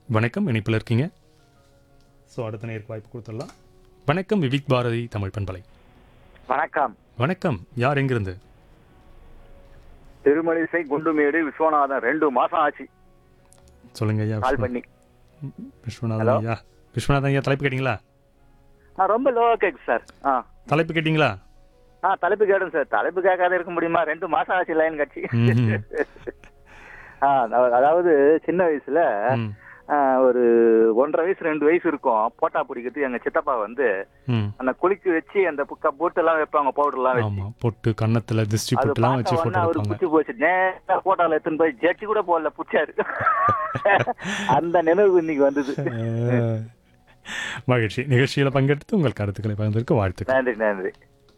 வணக்கம் இணைப்பில் இருக்கீங்க ஸோ அடுத்த நேருக்கு வாய்ப்பு கொடுத்துடலாம் வணக்கம் விவிக் பாரதி தமிழ் பண்பலை வணக்கம் வணக்கம் யார் எங்கிருந்து திருமலிசை குண்டுமேடு விஸ்வநாதன் ரெண்டு மாசம் ஆச்சு சொல்லுங்க ஐயா கால் விஸ்வ- பண்ணி விஸ்வநாதன் Hello? ஐயா விஸ்வநாதன் ஐயா தலைப்பு கேட்டிங்களா ஆ ரொம்ப லோவா கேக்கு சார் ஆ தலைப்பு கேட்டிங்களா ஆ தலைப்பு கேடும் சார் தலைப்பு கேட்காத இருக்க முடியுமா ரெண்டு மாசம் ஆச்சு லைன் கட்சி ம்ஹும். ஆ அதாவது- அதாவது சின்ன வயசுல ம், ஆ, ஒரு ஒன்றரை வயசு ரெண்டு வயசு இருக்கும் போட்டா பிடிக்கிறதுக்கு எங்க சித்தப்பா வந்து ம் அந்த குளிக்கு வச்சு அந்த புக்க போட்டு எல்லாம் வைப்பாங்க பவுடர் எல்லாம் வச்சு ஆமா பொட்டு கன்னத்துல திருஷ்டி அது பொட்டுலாம் வச்சு பார்த்த போட்டோ உடனே அவரு எடுப்பாங்க புடிச்சு போச்சு நேரா போட்டோல எடுத்துன்னு போய் ஜட்ஜி கூட போடல புடிச்சாரு அந்த நினைவு இன்னைக்கு வந்தது அஹ், மகிழ்ச்சி நிகழ்ச்சியில் பங்கெடுத்து உங்கள் கருத்துக்களை பகிர்ந்திருக்க வாழ்த்துக்கள் நன்றி நன்றி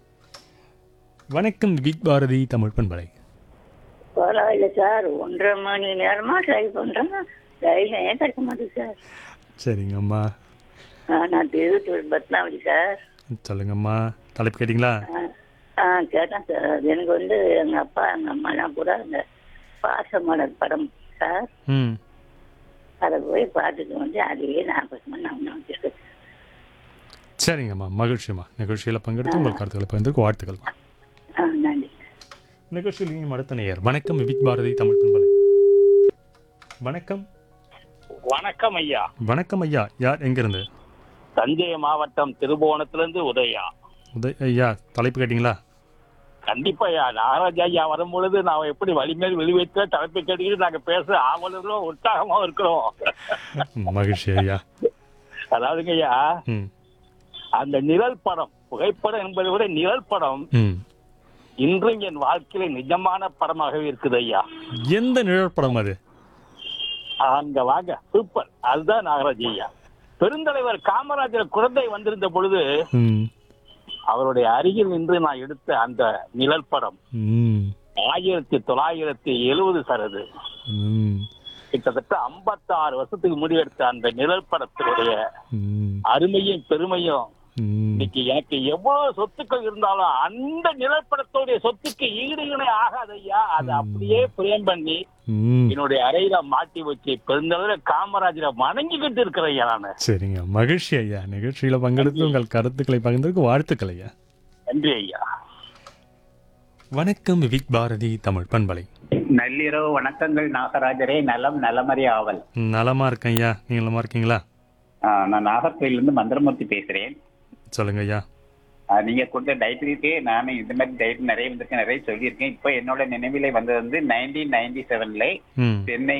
வணக்கம் விவிக் பாரதி தமிழ் பண்பலை பரவாயில்ல சார் ஒன்றரை மணி நேரமா ட்ரை பண்றேன் ரயிலே கிடைக்க மாட்டேங்குது சார் சரிங்கம்மா ஆ, நான் திருவத்தூர் பத்மாவதி சார் சொல்லுங்கம்மா தலைப்பு கேட்டிங்களா ஆ, ஆ கேட்டேன் சார் எனக்கு வந்து எங்க அப்பா எங்க அம்மாலாம் கூட அந்த பாசமலர் படம் சார் ம் அதை போய் பார்த்துட்டு வந்து அதையே ஞாபகமாக நான் வச்சிருக்கேன் சரிங்கம்மா மகிழ்ச்சிம்மா நிகழ்ச்சியில் பங்கெடுத்து உங்கள் கருத்துக்களை பகிர்ந்திருக்க வாழ்த்துக்கள் ஆ நன்றி நிகழ்ச்சியில் இனியும் அடுத்த நேயர் வணக்கம் விவிக் பாரதி தமிழ் பண்பலை வணக்கம் வணக்கம் ஐயா வணக்கம் ஐயா யார் எங்கிருந்து தஞ்சை மாவட்டம் திருபுவனத்திலிருந்து உதயா உதய் ஐயா தலைப்பு கேட்டிங்களா கண்டிப்பா ஐயா நாகராஜ் ஐயா வரும்பொழுது நான் எப்படி வலிமேல் வெளிவைத்த தலைப்பை கேட்டுக்கிட்டு நாங்க பேச ஆவலும் உற்சாகமா இருக்கிறோம் ம், மகிழ்ச்சி ஐயா அதாவதுங்க ஐயா ம் அந்த நிழல் படம் புகைப்படம் என்பதை விட நிழல் படம் ம் இன்றும் என் வாழ்க்கையில நிஜமான படமாகவே இருக்குது ஐயா எந்த நிழற்படம் அது அங்க வாங்க சூப்பர் அதுதான் நாகராஜ் ஐயா பெருந்தலைவர் காமராஜர் குழந்தை வந்திருந்த பொழுது ம் அவருடைய அருகில் நின்று நான் எடுத்த அந்த நிழல் படம் ம் ஆயிரத்தி தொள்ளாயிரத்தி எழுபது சார் அது ம் கிட்டத்தட்ட 56 வருஷத்துக்கு முடிவெடுத்த அந்த நிழல் படத்தினுடைய ம் அருமையும் பெருமையும் ம் இன்னைக்கு எனக்கு எவ்வளவு சொத்துக்கள் இருந்தாலும் அந்த நிழற்படத்துடைய சொத்துக்கு ஈடு இணை ஆகாது ஐயா அதை அப்படியே பிரேம் பண்ணி ம் என்னுடைய அறையில மாட்டி வச்சு பெருந்தளவுல காமராஜரை வணங்கிக்கிட்டு இருக்கிறேன் ஐயா நானு சரிங்க மகிழ்ச்சி ஐயா நிகழ்ச்சியில் பங்கெடுத்து உங்கள் கருத்துக்களை பகிர்ந்திருக்க வாழ்த்துக்கள் ஐயா நன்றி ஐயா வணக்கம் விவிக் பாரதி தமிழ் பண்பலை நள்ளிரவு வணக்கங்கள் நாகராஜரே நலம் நலமறி ஆவல் நலமா இருக்கேன் ஐயா நீங்க நலமா இருக்கீங்களா ஆ, நான் நாகர்கோயிலிருந்து மந்திரமூர்த்தி பேசுறேன் சொல்லுங்க ஐயா ஆ, நீங்க கொடுத்த டைட்டிலுக்கு நானும் இந்த மாதிரி டைட்டில் நிறைய வந்திருக்கேன் நிறைய சொல்லியிருக்கேன் இப்போ என்னோட நினைவிலே வந்தது வந்து நைன்டீன் நைன்டி செவன்ல ம் சென்னை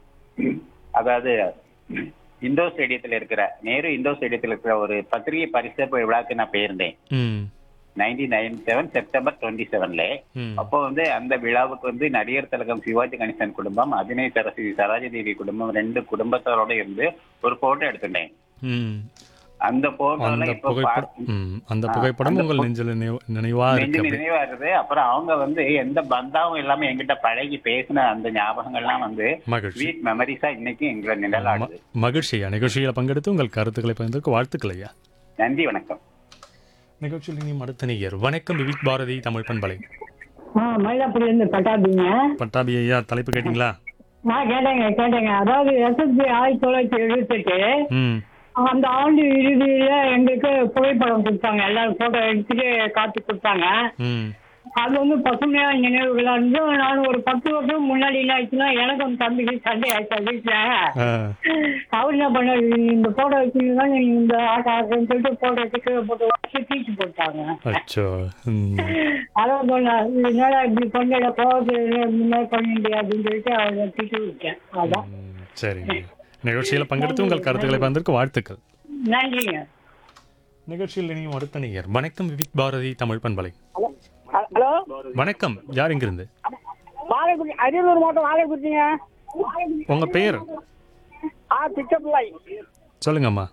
அதாவது இண்டோ ஸ்டேடியத்தில் இருக்கிற நேரு இண்டோ ஸ்டேடியத்தில் இருக்கிற ஒரு பத்திரிகை பரிசு விழாக்கு நான் போயிருந்தேன் ம் nineteen ninety seven September twenty செவன்ல ம் அப்போ வந்து அந்த விழாவுக்கு வந்து நடிகர் திலகம் சிவாஜி கணேசன் குடும்பம் அபிநய் சரஸ்வதி சரோஜதேவி குடும்பம் ரெண்டு குடும்பத்தோட இருந்து ஒரு போட்டோ எடுத்துட்டேன் ம் அந்த போட்டோல அந்த இப்ப புகைப்படம் பார்த்து- ம் அந்த ஆ, புகைப்படம் அந்த உங்கள் பு- நெஞ்சில் நினைவு- நினைவா நெஞ்சு இருக்கு அப்படி நினைவாருது அப்புறம் அவங்க வந்து எந்த பந்தாவும் இல்லாம எங்கிட்ட பழகி பேசின அந்த ஞாபகங்கள்லாம் வந்து மகிழ்ச்சி ஸ்வீட் மெமரிஸா இன்னைக்கு எங்களை நிழலாடுது ம- மகிழ்ச்சி ஐயா நிகழ்ச்சியில் பங்கெடுத்து உங்கள் கருத்துக்களை பகிர்ந்திருக்க வாழ்த்துக்கள் ஐயா நன்றி வணக்கம் நிகழ்ச்சியில் இனியும் அடுத்த நேயர் வணக்கம் விவிக் பாரதி தமிழ் பண்பலை ஆ மயிலாப்பூர்லேருந்து பட்டாபிங்க பட்டாபி ஐயா தலைப்பு கேட்டிங்களா ஆ கேட்டேங்க கேட்டேங்க அதாவது எஸ்எஸ்பி ஆயிரத்தி தொள்ளாயிரத்தி எழுபத்தெட்டு ம் அந்த ஆண்டு இறுதியில எங்களுக்கு புகைப்படம் கொடுத்தாங்க எல்லாரும் போட்டோ எடுத்துட்டு காட்டி கொடுத்தாங்க ம் அது வந்து பசுமையா நினைவுகளா இருந்து நான் ஒரு பத்து வருஷம் முன்னாடி என்ன ஆயிடுச்சுன்னா எனக்கு ஒரு தம்பிக்கு சண்டை ஆயிடுச்சு வீட்டுல ஆ அவர் என்ன பண்ணாரு இந்த போட்டோ வச்சுருந்தா நீங்க இந்த ஆட்டோ ஆட்டுன்னு சொல்லிட்டு போட்டோ எடுத்து போட்டு வச்சு தீச்சு போட்டாங்க அச்சோ ம் அதான் சொன்னேன் இதனால இப்படி பண்ணல போகிறது இந்த மாதிரி பண்ணிட்டு அப்படின்னு சொல்லிட்டு அவங்க திட்டு விட்டேன் அதான் ம், சரிங்க நிகழ்ச்சியில் பங்கெடுத்து உங்கள் கருத்துக்களை பகிர்ந்திருக்க வாழ்த்துக்கள் நன்றிங்க நிகழ்ச்சியில் இனியும் அடுத்த நேயர் வணக்கம் விவிக் பாரதி தமிழ் பண்பலை ஹலோ வணக்கம் யார் எங்கிருந்து வாழைக்குடி அரியலூர் மாவட்டம் வாழைக்குடிங்க உங்க பெயர் ஆ பிச்சப்பிள்ளை சொல்லுங்கம்மா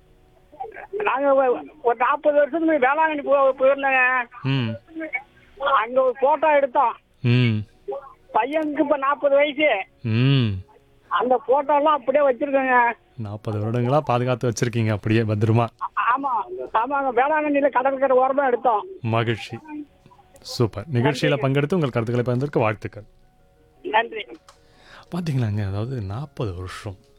நாங்க ஒ- ஒரு நாற்பது வருஷத்துக்கு முன்னாடி வேளாங்கண்ணி போ போயிருந்தோங்க ம் அங்க ஒரு போட்டோ எடுத்தோம் ம் பையனுக்கு இப்ப நாற்பது வயசு ம் அந்த போட்டோ எல்லாம் அப்படியே வச்சிருக்கோங்க நாற்பது வருடங்களா பாதுகாத்து வச்சிருக்கீங்க அப்படியே பத்திரமா ஆமா ஆமாங்க வேளாங்கண்ணியில கடற்கரை ஓரமா எடுத்தோம் மகிழ்ச்சி சூப்பர் நிகழ்ச்சியில் பங்கெடுத்து உங்கள் கருத்துக்களை பகிர்ந்திருக்க வாழ்த்துக்கள் நன்றி பார்த்தீங்களாங்க அதாவது நாற்பது வருஷம்